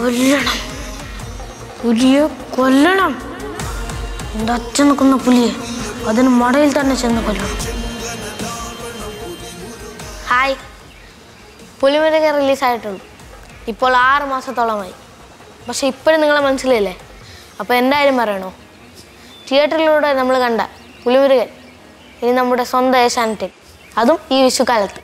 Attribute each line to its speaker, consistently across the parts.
Speaker 1: കൊല്ലണം പുലിയെ കൊല്ലണം എൻ്റെ അച്ഛൻ നിൽക്കുന്ന പുലിയെ അതിന് മടയിൽ തന്നെ ചെന്ന് കൊല്ലണം ഹായ് പുലിമുരുക റിലീസായിട്ടുള്ളൂ ഇപ്പോൾ ആറ് മാസത്തോളമായി പക്ഷെ ഇപ്പോഴും നിങ്ങളെ മനസ്സിലില്ലേ അപ്പോൾ എന്തായാലും പറയണോ തിയേറ്ററിലൂടെ നമ്മൾ കണ്ട പുലിമുരുകൻ ഇനി നമ്മുടെ സ്വന്തം ഏഷ്യാനെറ്റിൽ അതും ഈ വിഷുക്കാലത്ത്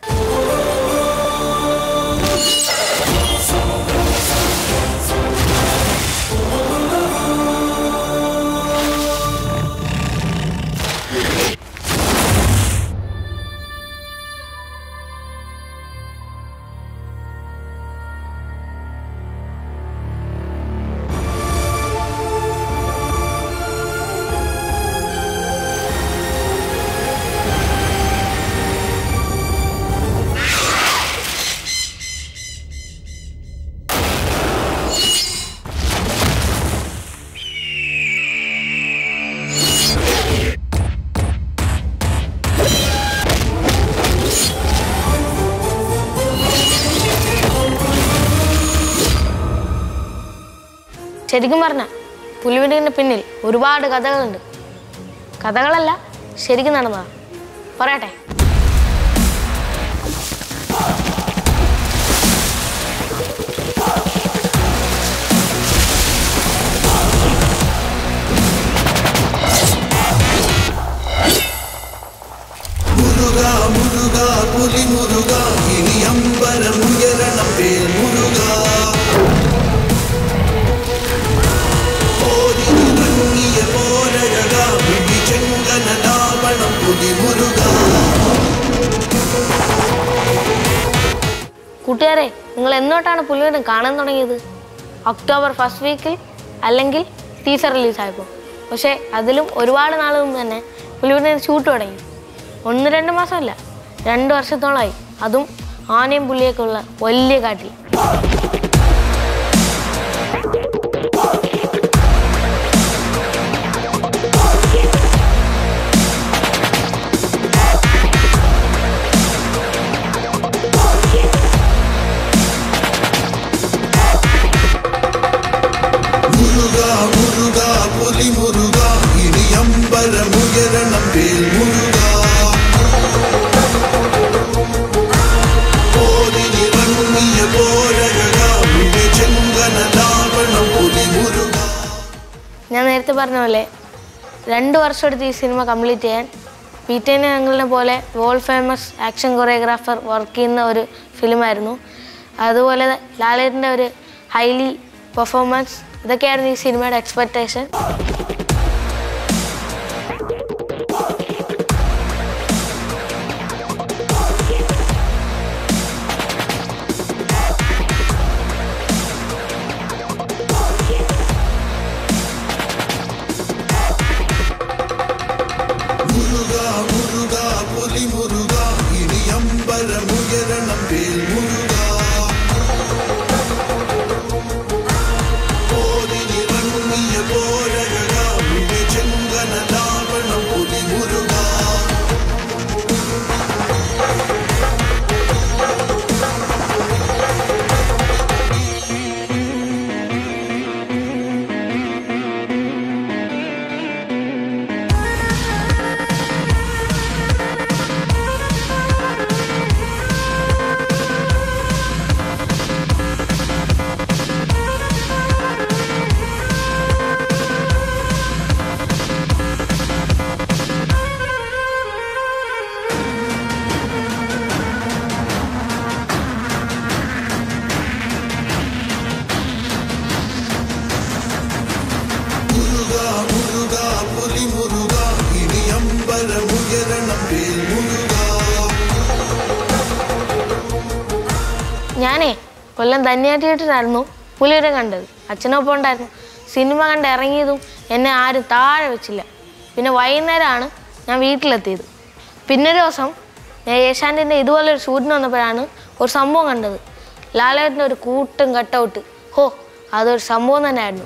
Speaker 1: ശരിക്കും പറഞ്ഞ പുലിമുരുകൻ്റെ പിന്നിൽ ഒരുപാട് കഥകളുണ്ട് കഥകളല്ല ശരിക്കും നടന്നതാ പറയട്ടെ
Speaker 2: മുരുക മുരുക പുലി മുരുക ഇനി അമ്പരം ഉയരണം പേൽ മുരുക ഓരിറങ്ങിയ പോരഴക വിഴി ചെങ്കന ലാവണം പുലി മുരുക
Speaker 1: കൂട്ടുകാരെ നിങ്ങൾ എന്നോട്ടാണ് പുലിമുരുകൻ കാണാൻ തുടങ്ങിയത് ഒക്ടോബർ ഫസ്റ്റ് വീക്കിൽ അല്ലെങ്കിൽ ടീസർ റിലീസായപ്പോൾ പക്ഷേ അതിലും ഒരുപാട് നാൾ മുമ്പ് തന്നെ പുലിമുരുകൻ ഷൂട്ട് തുടങ്ങി ഒന്ന് രണ്ട് മാസമല്ല രണ്ട് വർഷത്തോളമായി അതും ആനയും പുലിയൊക്കെ ഉള്ള വലിയ കാട്ടിൽ
Speaker 2: മുരുക മുരുക പുലി മുരുക ഇനി അമ്പരം ഉയരണം പേൽ മുരുക ഓരിറങ്ങിയ പോരഴക വിഴി ചെങ്കന ലാവണം പുലി മുരുക
Speaker 1: ഞാൻ നേരത്തെ പറഞ്ഞ പോലെ രണ്ട് വർഷം എടുത്ത് ഈ സിനിമ കംപ്ലീറ്റ് ചെയ്യാൻ പീറ്റേനെ ഞങ്ങളെ പോലെ world famous action choreographer work ചെയ്യുന്ന ഒരു ഫിലിമായിരുന്നു അതുപോലെ ലാലേട്ടൻ്റെ ഒരു ഹൈലി പെർഫോമൻസ് ഇതൊക്കെയായിരുന്നു ഈ സിനിമയുടെ എക്സ്പെക്റ്റേഷൻ
Speaker 2: മുരുക മുരുക പുലി മുരുക ഇനി അമ്പരം ഉയരണം പേൽ മുരുക ഓരിറങ്ങിയ പോരഴക വിഴി ചെങ്കന ലാവണം പുലി മുരുക മുരുക മുരുക പുലി മുരുക ഇനി അമ്പരം ഉയരണം പേൽ മുരുക
Speaker 1: ഞാനേ കൊല്ലം ധന്യ തിയേറ്ററിലായിരുന്നു പുലിയുടെ കണ്ടത് അച്ഛനൊപ്പം ഉണ്ടായിരുന്നു സിനിമ കണ്ട് ഇറങ്ങിയതും എന്നെ ആരും താഴെ വെച്ചില്ല പിന്നെ വൈകുന്നേരമാണ് ഞാൻ വീട്ടിലെത്തിയത് പിന്നെ ഒരു ദിവസം ഞാൻ ഏഷ്യാൻ്റെ ഇതുപോലെ ഒരു ഷൂട്ടിന് വന്നപ്പോഴാണ് ഒരു സംഭവം കണ്ടത് ലാലേട്ടൻ്റെ ഒരു കൂട്ടും കട്ടൗട്ട് ഹോ അതൊരു സംഭവം തന്നെയായിരുന്നു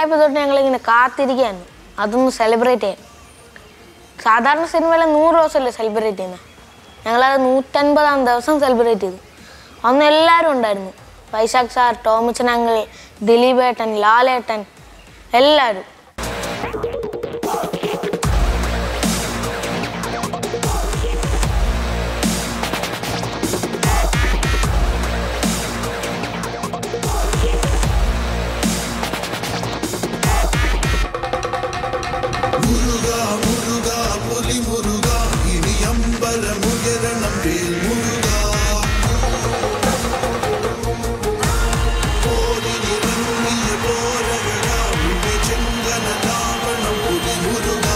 Speaker 1: ആയപ്പോൾ തൊട്ട് ഞങ്ങളിങ്ങനെ കാത്തിരിക്കുകയായിരുന്നു അതൊന്ന് സെലിബ്രേറ്റ് ചെയ്യാൻ സാധാരണ സിനിമയിലെ നൂറ് ദിവസമല്ലേ സെലിബ്രേറ്റ് ചെയ്യുന്നത് ഞങ്ങളത് നൂറ്റൻപതാം ദിവസം സെലിബ്രേറ്റ് ചെയ്തു അന്ന് എല്ലാവരും ഉണ്ടായിരുന്നു വൈശാഖ് സാർ ടോമിച്ചൻ അങ്കിൾ ദിലീപേട്ടൻ ലാലേട്ടൻ എല്ലാവരും
Speaker 2: മുരുകാ മുരുകാ പുലി മുരുകാ ഇനി അമ്പലമുയരണം വേൽ മുരുകാ പോരിനിറങ്ങിയ പോരകളാ ഉടെ ചെങ്കന ലാവണം പുലി മുരുകാ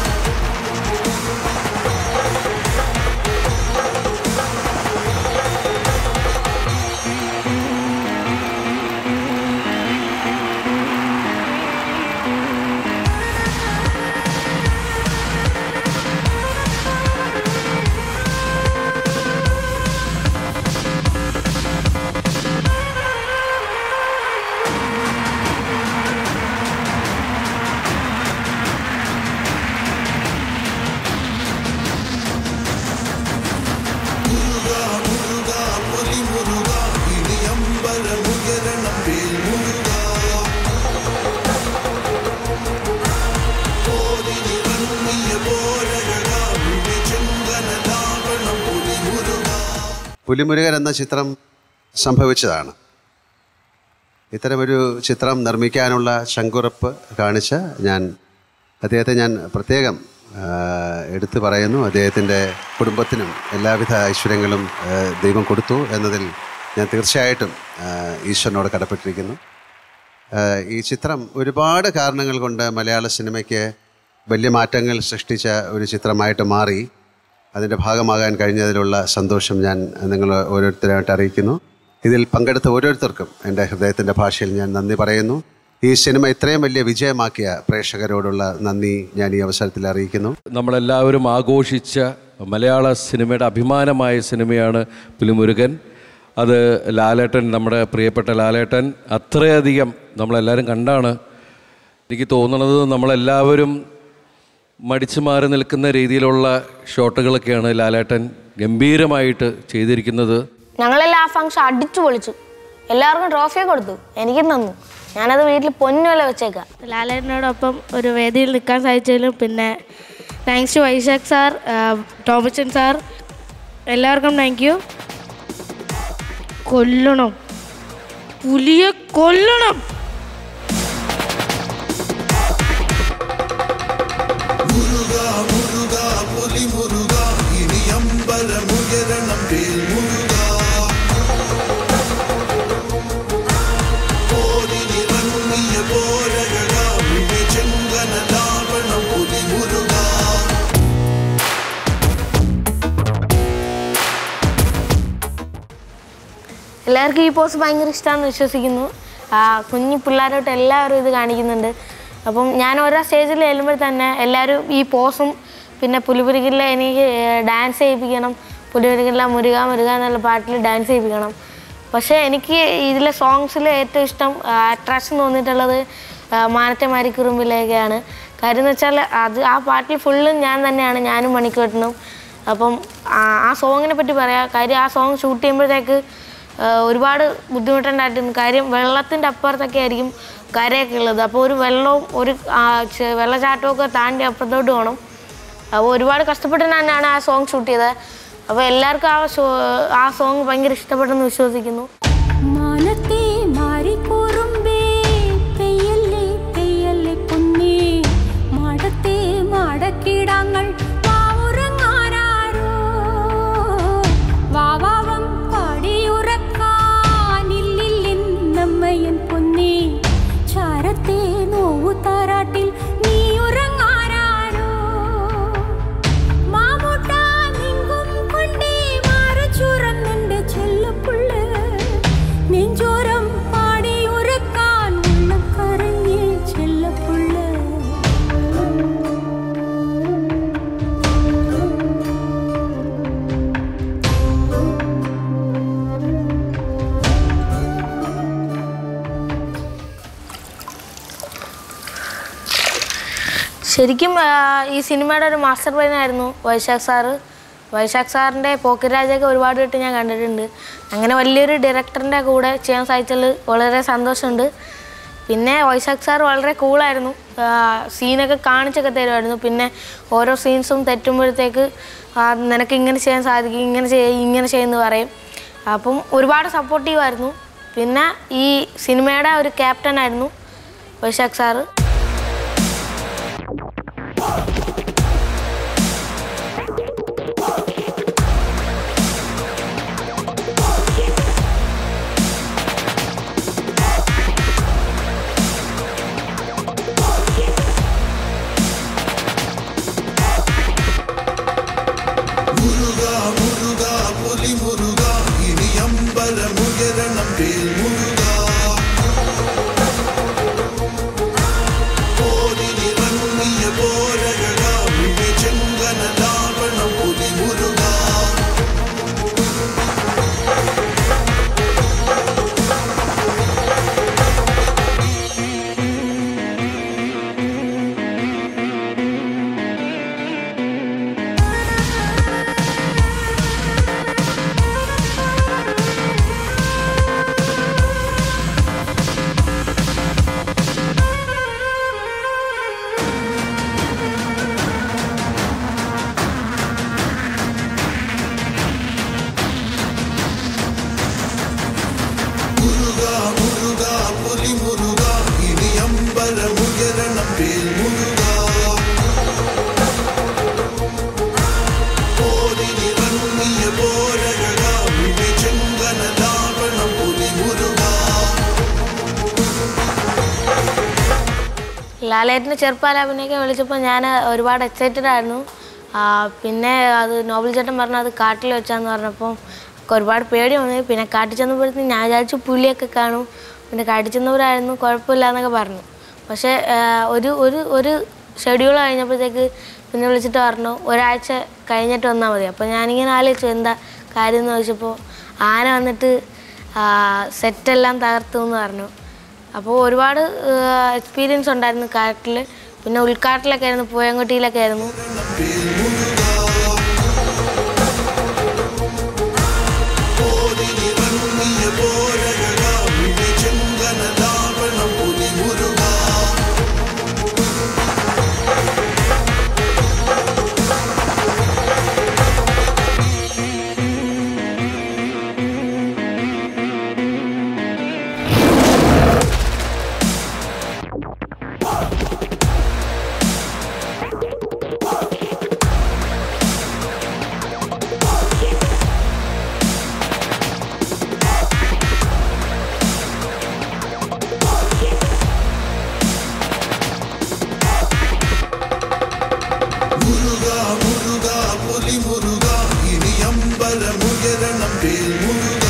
Speaker 2: മുരുകാ മുരുകാ പുലി മുരുകാ ഇനി അമ്പലമുയരണം വേൽ മുരുകാ പോരിനിറങ്ങിയ പോരകളാ ഉടെ ചെങ്കന ലാവണം പുലി മുരുകാ
Speaker 3: പുലിമുരുകൻ എന്ന ചിത്രം സംഭവിച്ചതാണ് ഇത്തരമൊരു ചിത്രം നിർമ്മിക്കാനുള്ള ശങ്കുറപ്പ് കാണിച്ച ഞാൻ അദ്ദേഹത്തെ ഞാൻ പ്രത്യേകം ആ, എടുത്തു പറയുന്നു അദ്ദേഹത്തിൻ്റെ കുടുംബത്തിനും എല്ലാവിധ ഐശ്വര്യങ്ങളും ആ, ദൈവം കൊടുത്തു എന്നതിൽ ഞാൻ തീർച്ചയായിട്ടും ആ, ഈശ്വരനോട് കടപ്പെട്ടിരിക്കുന്നു ആ, ഈ ചിത്രം ഒരുപാട് കാരണങ്ങൾ കൊണ്ട് മലയാള സിനിമയ്ക്ക് വലിയ മാറ്റങ്ങൾ സൃഷ്ടിച്ച ഒരു ചിത്രമായിട്ട് മാറി അതിൻ്റെ ഭാഗമാകാൻ കഴിഞ്ഞതിലുള്ള സന്തോഷം ഞാൻ നിങ്ങൾ ഓരോരുത്തരായിട്ട് അറിയിക്കുന്നു ഇതിൽ പങ്കെടുത്ത ഓരോരുത്തർക്കും എൻ്റെ ഹൃദയത്തിൻ്റെ ഭാഷയിൽ ഞാൻ നന്ദി പറയുന്നു ഈ സിനിമ ഇത്രയും വലിയ വിജയമാക്കിയ പ്രേക്ഷകരോടുള്ള നന്ദി ഞാൻ ഈ അവസരത്തിൽ അറിയിക്കുന്നു
Speaker 4: നമ്മളെല്ലാവരും ആഘോഷിച്ച മലയാള സിനിമയുടെ അഭിമാനമായ സിനിമയാണ് പുലിമുരുകൻ അത് ലാലേട്ടൻ നമ്മുടെ പ്രിയപ്പെട്ട ലാലേട്ടൻ അത്രയധികം നമ്മളെല്ലാവരും കണ്ടാണ് എനിക്ക് തോന്നുന്നത് നമ്മളെല്ലാവരും മടിച്ചു മാറി നിൽക്കുന്ന രീതിയിലുള്ള ഷോട്ടുകളൊക്കെയാണ് ലാലേട്ടൻ ഗംഭീരമായിട്ട് ചെയ്തിരിക്കുന്നത്
Speaker 1: ഞങ്ങളെല്ലാം ആ ഫംഗ്ഷൻ അടിച്ചു പൊളിച്ചു എല്ലാവർക്കും ട്രോഫിയൊക്കെ കൊടുത്തു എനിക്കും തന്നു ഞാനത് വീട്ടിൽ പൊന്നുവല്ല വെച്ചേക്കാം
Speaker 5: ലാലേട്ടനോടൊപ്പം ഒരു വേദിയിൽ നിൽക്കാൻ സാധിച്ചതിലും പിന്നെ thanks to Vaishakh sir Tomichan sir എല്ലാവർക്കും താങ്ക് യു കൊല്ലണം പുലിയെ കൊല്ലണം
Speaker 2: മുരുകാ മുരുകാ പുലി മുരുകാ ഇനി അമ്പലമുയരണം വേൽ മുരുകാ പോരിനിറങ്ങിയ പോരകളാ ഉടെ ചെങ്കന ലാവണം പുലി മുരുകാ
Speaker 1: എല്ലാവർക്കും ഈ പോസ് ഭയങ്കര ഇഷ്ടമാണെന്ന് വിശ്വസിക്കുന്നു ആ, കുഞ്ഞു പിള്ളേരോട്ട് എല്ലാവരും ഇത് കാണിക്കുന്നുണ്ട് അപ്പം ഞാൻ ഓരോ സ്റ്റേജിൽ ചെല്ലുമ്പോൾ തന്നെ എല്ലാവരും ഈ പോസും പിന്നെ പുലിപുരികില്ല എനിക്ക് ഡാൻസ് ചെയ്യിപ്പിക്കണം പുലിപുരികില്ല മുരുക മുരുക എന്നുള്ള പാട്ടിൽ ഡാൻസ് ചെയ്യിപ്പിക്കണം പക്ഷേ എനിക്ക് ഇതിലെ സോങ്സിൽ ഏറ്റവും ഇഷ്ടം അട്രാക്ഷൻ തോന്നിയിട്ടുള്ളത് ആ, മാനത്തെ മാരിക്കുറുമ്പിലേക്കാണ് കാര്യം എന്ന് വെച്ചാൽ അത് ആ പാട്ടിൽ ഫുള്ളും ഞാൻ തന്നെയാണ് ഞാനും മണിക്കൂട്ടനും അപ്പം ആ ആ സോങ്ങിനെ പറ്റി പറയാം കാര്യം ആ സോങ് ഷൂട്ട് ചെയ്യുമ്പോഴത്തേക്ക് ആ, ഒരുപാട് ബുദ്ധിമുട്ടുണ്ടായിട്ടുണ്ട് കാര്യം വെള്ളത്തിൻ്റെ അപ്പുറത്തൊക്കെ ആയിരിക്കും കരയൊക്കെ ഉള്ളത് അപ്പോൾ ഒരു വെള്ളവും ഒരു ആ, ചെ- വെള്ളച്ചാട്ടവും ഒക്കെ താണ്ടി അപ്പുറത്തോട്ട് പോകണം അപ്പോൾ ഒരുപാട് കഷ്ടപ്പെട്ട് തന്നെയാണ് ആ സോങ് ഷൂട്ട് ചെയ്തത് അപ്പോൾ എല്ലാവർക്കും ആ ഷോ ആ സോങ് ഭയങ്കര ഇഷ്ടപ്പെട്ടെന്ന് വിശ്വസിക്കുന്നു
Speaker 6: മാനത്തെ മാറിക്കൂറുമ്പേ പെയ്യല്ലേ പെയ്യല്ലേ പൊന്നേ മാടത്തെ മാടക്കിടാങ്ങൾ വാവുറങ്ങാനാരോ വാവാവം പാടിയുറക്കാനില്ലില്ലെന്നമ്മയൻ പൊന്നേ ചാരത്തെ നോവു താരാട്ടിൽ നീ ഉറങ്ങാനാരോ മാമൂട്ട നിങ്കും കൊണ്ടേ മാറച്ചുറന്നെന്റെ ചെല്ലപ്പുള്ള നെഞ്ചോരം
Speaker 1: ശരിക്കും ആ, ഈ സിനിമയുടെ ഒരു മാസ്റ്റർ പ്ലാൻ ആയിരുന്നു വൈശാഖ് സാറ് വൈശാഖ് സാറിൻ്റെ പോക്കിരാജൊക്കെ ഒരുപാട് വട്ടം ഞാൻ കണ്ടിട്ടുണ്ട് അങ്ങനെ വലിയൊരു ഡയറക്ടറിൻ്റെ കൂടെ ചെയ്യാൻ സാധിച്ചതിൽ വളരെ സന്തോഷമുണ്ട് പിന്നെ വൈശാഖ് സാർ വളരെ കൂളായിരുന്നു സീനൊക്കെ കാണിച്ചൊക്കെ തരുമായിരുന്നു പിന്നെ ഓരോ സീൻസും തെറ്റുമ്പോഴത്തേക്ക് ആ, നിനക്ക് ഇങ്ങനെ ചെയ്യാൻ സാധിക്കും ഇങ്ങനെ ചെയ്യ ഇങ്ങനെ ചെയ്യുമെന്ന് പറയും അപ്പം ഒരുപാട് സപ്പോർട്ടീവായിരുന്നു പിന്നെ ഈ സിനിമയുടെ ഒരു ക്യാപ്റ്റൻ ആയിരുന്നു വൈശാഖ് സാറ്
Speaker 2: മുരുക മുരുക പുലി മുരുക ഇനി അമ്പലമുയരണം വേൽ മുരുക പോരിനിറങ്ങിയ പോരകള വിജയങ്കനലാവണം പുലി മുരുക മുരുക മുരുക പുലി മുരുക ഇനി അമ്പലമുയരണം വേൽ മുരുക പോരിനിറങ്ങിയ പോരകള വിജയങ്കനലാവണം പുലി മുരുക
Speaker 1: ലാലേട്ടൻ്റെ ചെറുപ്പാല അഭിനയൊക്കെ വിളിച്ചപ്പോൾ ഞാൻ ഒരുപാട് എക്സൈറ്റഡ് ആയിരുന്നു ആ, പിന്നെ അത് നോബൽ ചേട്ടൻ പറഞ്ഞു അത് കാട്ടിൽ വെച്ചാന്ന് പറഞ്ഞപ്പോൾ ഒക്കെ ഒരുപാട് പേടി വന്നു പിന്നെ കാട്ടിൽ ചെന്നപ്പോഴത്തേക്കും ഞാൻ വിചാരിച്ചു പുലിയൊക്കെ കാണും പിന്നെ കാട്ടിൽ ചെന്നവരായിരുന്നു കുഴപ്പമില്ല എന്നൊക്കെ പറഞ്ഞു പക്ഷേ ആ, ഒരു ഒരു ഒരു ഷെഡ്യൂൾ കഴിഞ്ഞപ്പോഴത്തേക്ക് പിന്നെ വിളിച്ചിട്ട് പറഞ്ഞു ഒരാഴ്ച കഴിഞ്ഞിട്ട് വന്നാൽ മതി അപ്പോൾ ഞാനിങ്ങനെ ആലോചിച്ചു എന്താ കാര്യം എന്ന് ചോദിച്ചപ്പോൾ ആന വന്നിട്ട് സെറ്റെല്ലാം തകർത്തു എന്ന് പറഞ്ഞു അപ്പോൾ ഒരുപാട് എക്സ്പീരിയൻസ് ഉണ്ടായിരുന്നു കാട്ടിൽ പിന്നെ ഉൾക്കാട്ടിലൊക്കെ ആയിരുന്നു പൂയങ്കുട്ടിയിലൊക്കെ ആയിരുന്നു
Speaker 2: പോരിനിറങ്ങിയ പോരകള വിജയങ്കനലാവണം പുലി മുരുക മുരുക മുരുക പുലി മുരുക ഇനി അമ്പലമുയരണം വേൽ മുരുക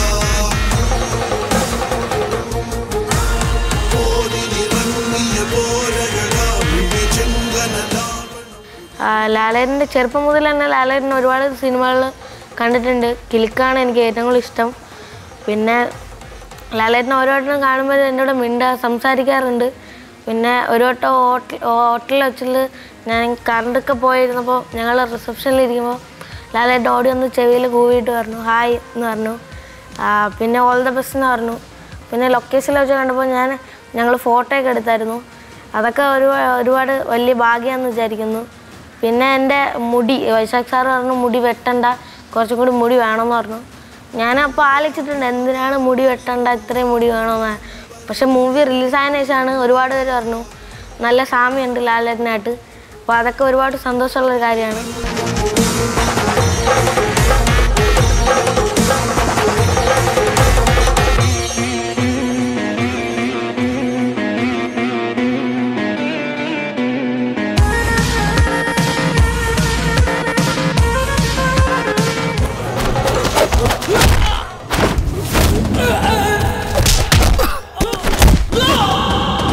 Speaker 2: പോരിനിറങ്ങിയ പോരകള വിജയങ്കനലാവണം
Speaker 1: ആ, ലാലേട്ടൻ്റെ ചെറുപ്പം മുതൽ തന്നെ ലാലേട്ടൻ ഒരുപാട് സിനിമകൾ കണ്ടിട്ടുണ്ട് കിലുക്കാണ് എനിക്ക് ഏറ്റവും കൂടുതൽ ഇഷ്ടം പിന്നെ ലാലേട്ടൻ ഓരോ വട്ടം കാണുമ്പോൾ എന്നോട് മിണ്ട സംസാരിക്കാറുണ്ട് പിന്നെ ഒരു വട്ടം ഹോട്ടൽ ഹോട്ടലിൽ വെച്ചിട്ട് ഞാൻ കറണ്ടൊക്കെ പോയിരുന്നപ്പോൾ ഞങ്ങൾ റിസപ്ഷനിൽ ഇരിക്കുമ്പോൾ ലാലേട്ടൻ ഓടി വന്ന് ചെവിയിൽ കൂവിയിട്ട് പറഞ്ഞു ഹായ് എന്ന് പറഞ്ഞു ആ, പിന്നെ ഓൾ ദ ബെസ്റ്റ് എന്ന് പറഞ്ഞു പിന്നെ ലൊക്കേഷനിൽ വെച്ച് കണ്ടപ്പോൾ ഞാൻ ഞങ്ങൾ ഫോട്ടോ ഒക്കെ എടുത്തായിരുന്നു അതൊക്കെ ഒരു ഒരുപാട് വലിയ ഭാഗ്യമാണെന്ന് വിചാരിക്കുന്നു പിന്നെ എൻ്റെ മുടി വൈശാഖ് സാറ് പറഞ്ഞു മുടി വെട്ടണ്ട കുറച്ചും കൂടി മുടി വേണമെന്ന് പറഞ്ഞു ഞാനപ്പോൾ ആലോചിച്ചിട്ടുണ്ട് എന്തിനാണ് മുടി വെട്ടണ്ട ഇത്രയും മുടി വേണമെന്ന് പക്ഷെ മൂവി റിലീസായതിനു ശേഷമാണ് ഒരുപാട് പേര് പറഞ്ഞു നല്ല സാമ്യമുണ്ട് ലാലേട്ടനായിട്ട് അപ്പോൾ അതൊക്കെ ഒരുപാട് സന്തോഷമുള്ളൊരു കാര്യമാണ്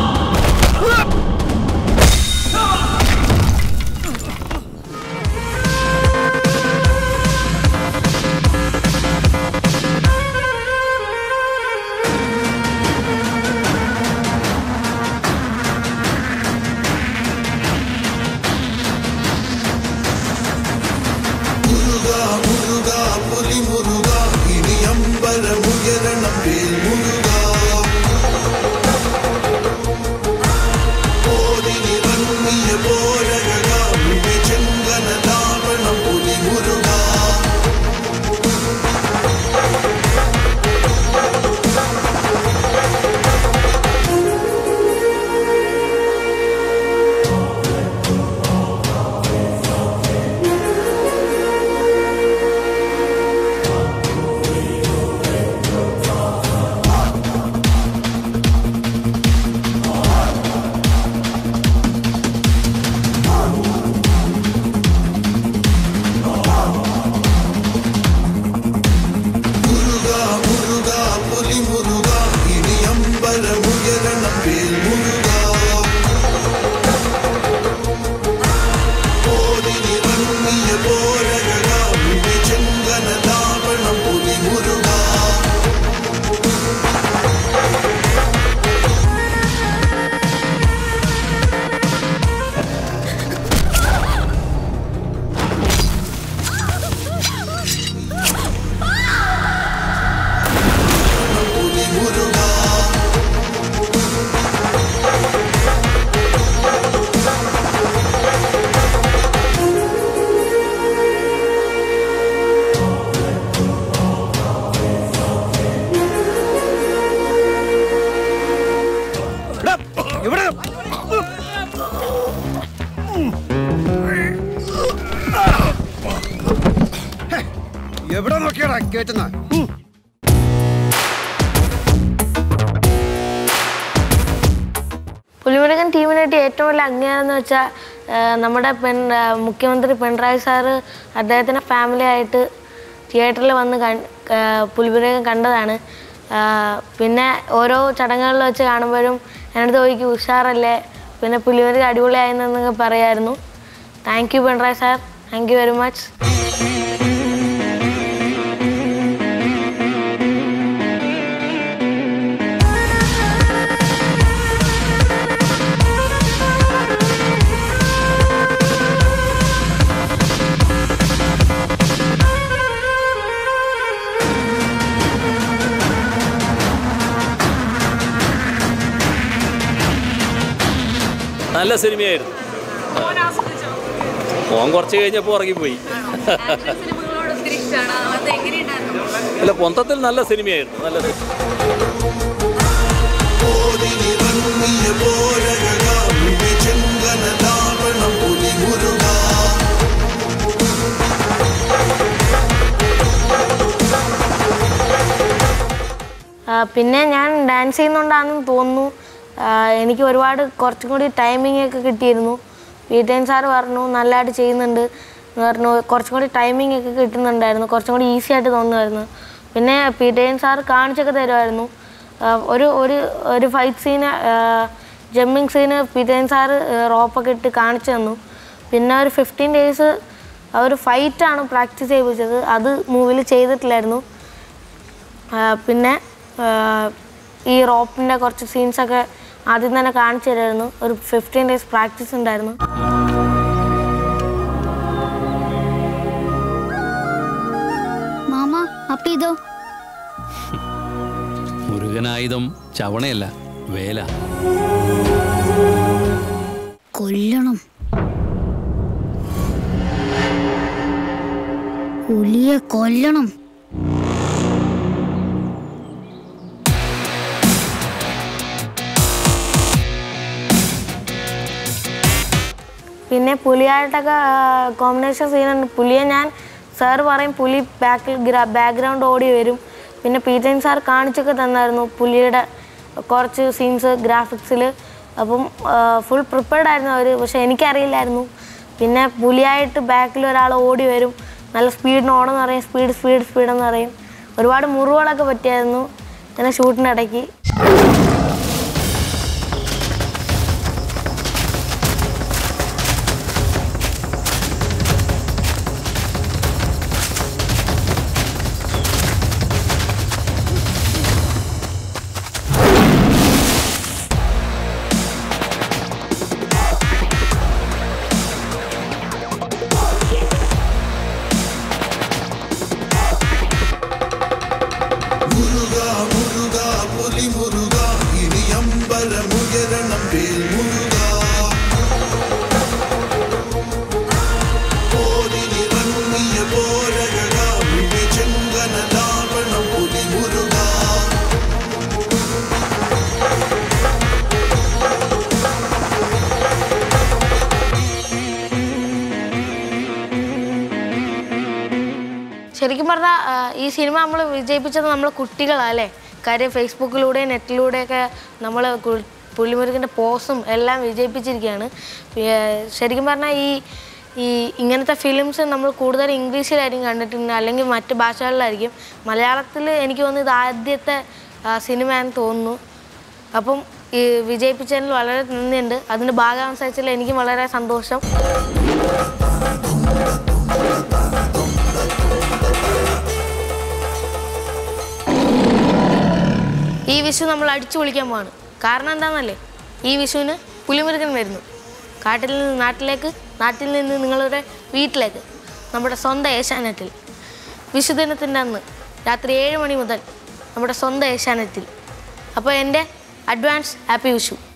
Speaker 2: മുരുക
Speaker 7: എവിടെ നോക്കിയാടാ കേറ്റുന്ന
Speaker 1: പുലിമുരുകൻ ടീമിനായിട്ട് ഏറ്റവും വലിയ അംഗീകാരം എന്ന് വെച്ചാൽ നമ്മുടെ പെൺ ആ, മുഖ്യമന്ത്രി പിണറായി സാറ് അദ്ദേഹത്തിൻ്റെ ഫാമിലി ആയിട്ട് തിയേറ്ററിൽ വന്ന് കൺ ആ, പുലിമുരുകൻ കണ്ടതാണ് ആ, പിന്നെ ഓരോ ചടങ്ങുകളിൽ വെച്ച് കാണുമ്പോഴും എന്നോട് ചോദിക്കും ഉഷാറല്ലേ പിന്നെ പുലിമുരുകൻ അടിപൊളിയായെന്നൊക്കെ പറയായിരുന്നു thank you Pinarayi sir thank you very much
Speaker 8: നല്ല സിനിമയായിരുന്നു മോൻ കുറച്ച് കഴിഞ്ഞപ്പോൾ ഉറങ്ങിപ്പോയി അല്ല മൊത്തത്തിൽ നല്ല സിനിമയായിരുന്നു നല്ല
Speaker 2: പോരിനിറങ്ങിയ പോരകളാ വിചങ്കന രാവണം പുലിമുരുക
Speaker 1: ആ, പിന്നെ ഞാൻ ഡാൻസ് ചെയ്യുന്നതുകൊണ്ടാണെന്ന് തോന്നുന്നു ആ, എനിക്ക് ഒരുപാട് കുറച്ചും കൂടി ടൈമിംഗ് ഒക്കെ കിട്ടിയിരുന്നു വീട്ടേൻ സാറ് പറഞ്ഞു നല്ലതായിട്ട് ചെയ്യുന്നുണ്ട് എന്ന് പറഞ്ഞു കുറച്ചും കൂടി ടൈമിംഗ് ഒക്കെ കിട്ടുന്നുണ്ടായിരുന്നു കുറച്ചും കൂടി ഈസി ആയിട്ട് തോന്നുമായിരുന്നു പിന്നെ പീറ്റേൻ സാർ കാണിച്ചൊക്കെ തരുമായിരുന്നു ആ, ഒരു ഒരു ഒരു ഫൈറ്റ് സീന് ജമ്മിങ് സീന് പീറ്റേൻ സാറ് റോപ്പൊക്കെ ഇട്ട് കാണിച്ചു തന്നു പിന്നെ ഒരു ഫിഫ്റ്റീൻ ഡേയ്സ് ഒരു ഫൈറ്റാണ് പ്രാക്ടീസ് ചെയ്യിപ്പിച്ചത് അത് മൂവിൽ ചെയ്തിട്ടില്ലായിരുന്നു ആ, പിന്നെ ആ, ഈ റോപ്പിൻ്റെ കുറച്ച് സീൻസൊക്കെ ആദ്യം തന്നെ കാണിച്ചു തരുമായിരുന്നു ഒരു ഫിഫ്റ്റീൻ ഡേയ്സ് പ്രാക്ടീസ് ഉണ്ടായിരുന്നു
Speaker 9: മാമ അപ്പൊ ഇതോ
Speaker 10: മുരുകനായുധം ചവണയല്ല വേല
Speaker 9: കൊല്ലണം പുലിയെ കൊല്ലണം
Speaker 1: പിന്നെ പുലിയായിട്ടൊക്കെ കോമ്പിനേഷൻ സീനുണ്ട് പുലിയെ ഞാൻ സാർ പറയും പുലി ബാക്കിൽ ബാക്ക്ഗ്രൗണ്ട് ഓടി വരും പിന്നെ പീറ്റൻ സാർ കാണിച്ചൊക്കെ തന്നായിരുന്നു പുലിയുടെ കുറച്ച് സീൻസ് ഗ്രാഫിക്സിൽ അപ്പം ഫുൾ പ്രിപ്പയർഡ് ആയിരുന്നു അവർ പക്ഷെ എനിക്കറിയില്ലായിരുന്നു പിന്നെ പുലിയായിട്ട് ബാക്കിൽ ഒരാൾ ഓടി വരും നല്ല സ്പീഡിന് ഓടെന്ന് പറയും സ്പീഡ് സ്പീഡ് സ്പീഡെന്ന് പറയും ഒരുപാട് മുറിവുകളൊക്കെ പറ്റിയായിരുന്നു ഇങ്ങനെ ഷൂട്ടിൻ്റെ ഇടയ്ക്ക്
Speaker 2: മുരുക മുരുക പുലി മുരുക ഇനി അമ്പലമുയരണം വേൽ മുരുക പോരിനിറങ്ങിയ പോരകളാ വിചങ്കന രാവണം പുലി മുരുക
Speaker 1: ശരിക്കും പറഞ്ഞാൽ ഈ സിനിമ നമ്മൾ വിജയിപ്പിച്ചത് നമ്മൾ കുട്ടികളാണ് അല്ലേ കാര്യം ഫേസ്ബുക്കിലൂടെ നെറ്റിലൂടെയൊക്കെ നമ്മൾ പുള്ളിമുരുകൻ്റെ പോസും എല്ലാം വിജയിപ്പിച്ചിരിക്കുകയാണ് ഏർ ശരിക്കും പറഞ്ഞാൽ ഈ ഈ ഇങ്ങനത്തെ ഫിലിംസ് നമ്മൾ കൂടുതൽ ഇംഗ്ലീഷിലായിരിക്കും കണ്ടിട്ടുണ്ട് അല്ലെങ്കിൽ മറ്റ് ഭാഷകളിലായിരിക്കും മലയാളത്തിൽ എനിക്ക് തോന്നുന്നു ഇത് ആദ്യത്തെ ആ, സിനിമയാണെന്ന് തോന്നുന്നു അപ്പം ഈ വിജയിപ്പിച്ചതിൽ വളരെ നന്ദിയുണ്ട് അതിൻ്റെ ഭാഗം സഹിച്ചതിൽ എനിക്കും വളരെ സന്തോഷം ഈ വിഷു നമ്മൾ അടിച്ചു പൊളിക്കാൻ പോവാണ് കാരണം എന്താണെന്നല്ലേ ഈ വിഷുവിന് പുലിമുരുകൻ വരുന്നു കാട്ടിൽ നിന്ന് നാട്ടിലേക്ക് നാട്ടിൽ നിന്ന് നിങ്ങളുടെ വീട്ടിലേക്ക് നമ്മുടെ സ്വന്തം ഏഷ്യാനെറ്റിൽ വിഷുദിനത്തിൻ്റെ അന്ന് രാത്രി ഏഴ് മണി മുതൽ നമ്മുടെ സ്വന്തം ഏഷ്യാനെറ്റിൽ അപ്പോൾ എൻ്റെ അഡ്വാൻസ് ഹാപ്പി വിഷു